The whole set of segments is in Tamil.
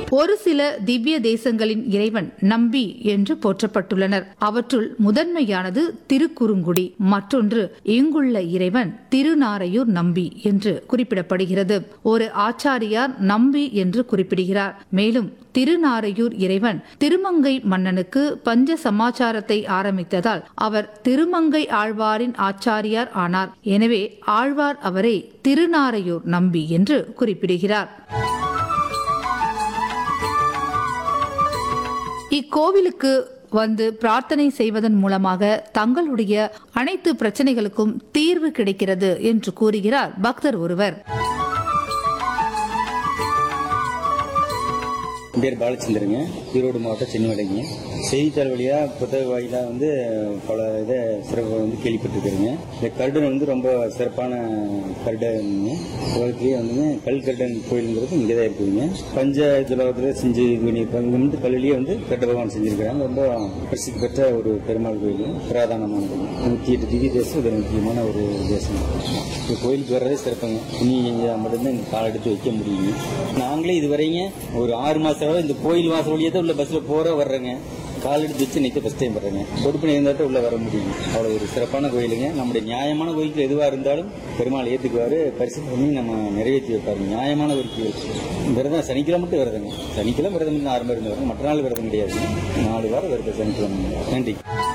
ஒரு சில திவ்ய தேசங்களின் இறைவன் நம்பி என்று போற்றப்பட்டுள்ளனர் அவற்றுள் முதன்மையானது திருக்குறுங்குடி மற்றொன்று இங்குள்ள இறைவன் திருநாரையூர் நம்பி என்று குறிப்பிடப்படுகிறது ஒரு ஆச்சாரியார் நம்பி என்று குறிப்பிடுகிறார் மேலும் திருநாரையூர் இறைவன் திருமங்கை மன்னனுக்கு பஞ்ச சமாச்சாரத்தை ஆரம்பித்ததால் அவர் திருமங்கை ஆழ்வாரின் ஆச்சாரியார் ஆனார் எனவே ஆழ்வார் அவரை திருநாரையூர் நம்பி என்று குறிப்பிடுகிறார் இக்கோவிலுக்கு வந்து பிரார்த்தனை செய்வதன் மூலமாக தங்களுடைய அனைத்து பிரச்சனைகளுக்கும் தீர்வு கிடைக்கிறது என்று கூறுகிறார் பக்தர் ஒருவர் என் பேர் பாலச்சந்திரங்க ஈரோடு மாவட்டம் சென்னிமலைங்க செய்தித்தாள் வழியாக புத்தக வாயிலாக வந்து பல இதை சிறப்பு வந்து கேள்விப்பட்டிருக்கிறேங்க இந்த கருடன் வந்து ரொம்ப சிறப்பான கருடனுங்க உலகத்திலேயே வந்துங்க கல் கருடன் கோயிலுங்கிறது இங்கே தான் இருக்குதுங்க பஞ்ச துலகத்தில் செஞ்சு இது பண்ணியிருப்பாங்க இங்கே வந்து கல்லிலேயே வந்து கருட பகவான் செஞ்சிருக்கிறாங்க ரொம்ப பிரசித்தி பெற்ற ஒரு பெருமாள் கோயில் பிரதானமானது நூற்றி எட்டு திவ்ய தேசம் இது முக்கியமான ஒரு தேசம் இந்த கோயிலுக்கு வர்றதே சிறப்புங்க இனி மட்டும்தான் இங்கே கால் எடுத்து வைக்க முடியுங்க நாங்களே இதுவரைங்க ஒரு ஆறு மாசம் வரை இந்த கோயில் வாசல் வழியே தான் உள்ள பஸ்ல போற வர்றேங்க கால் எடுத்து வச்சு நிக்க ஃபர்ஸ்ட் டைம் வர்றேங்க பொறுப்பு இருந்தால் உள்ள வர முடியும் அவ்வளவு ஒரு சிறப்பான கோயிலுங்க நம்முடைய நியாயமான கோயிலுக்கு எதுவா இருந்தாலும் பெருமாள் ஏத்துக்குவாரு பரிசு பண்ணி நம்ம நிறைவேற்றி வைப்பாரு நியாயமான ஒரு கோயில் விரதம் சனிக்கிழமை மட்டும் விரதங்க சனிக்கிழமை விரதம் இருந்து ஆரம்பம் இருந்து வரணும் மற்ற நாள் விரதம் கிடையாது நாலு வாரம் விரதம் சனிக்கிழமை நன்றி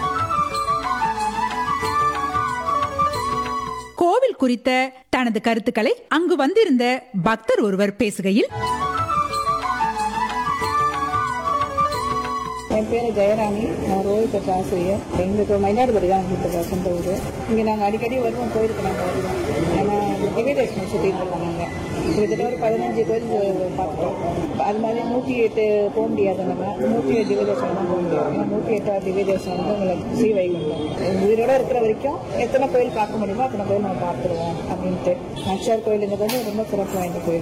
கோவில் குறித்த தனது கருத்துக்களை அங்கு வந்திருந்த பக்தர் ஒருவர் பேசுகையில் என் பேர் ஜெயராணி நான் ரோஹித் பெற்ற ஆசிரியர் எங்களுக்கு மயிலாடுதுறை தான் எங்களுக்கு சொந்த ஊர் இங்கே நாங்கள் அடிக்கடி வருவோம் கோயிலுக்கு நாங்கள் வருவோம் ஏன்னா திவ்யதேசனம் சுற்றிட்டு இருக்கோம் நாங்கள் கிட்டத்தட்ட ஒரு பதினஞ்சு கோயில் பார்த்துட்டோம் அது மாதிரி நூற்றி எட்டு போக முடியாது நம்ம நூற்றி எட்டு திவ்யதேசனம் தான் போக முடியும் ஏன்னா நூற்றி எட்டாவது திவ்யதேசனம் வந்து உங்களுக்கு ஸ்ரீ வைகுண்டம் உயிரோட இருக்கிற வரைக்கும் எத்தனை கோயில் பார்க்க முடியுமோ அத்தனை கோயில் நம்ம பார்த்துருவோம் அப்படின்ட்டு நக்ஷார் கோயிலுங்கிறது வந்து ரொம்ப சிறப்பு வாய்ந்த கோயில்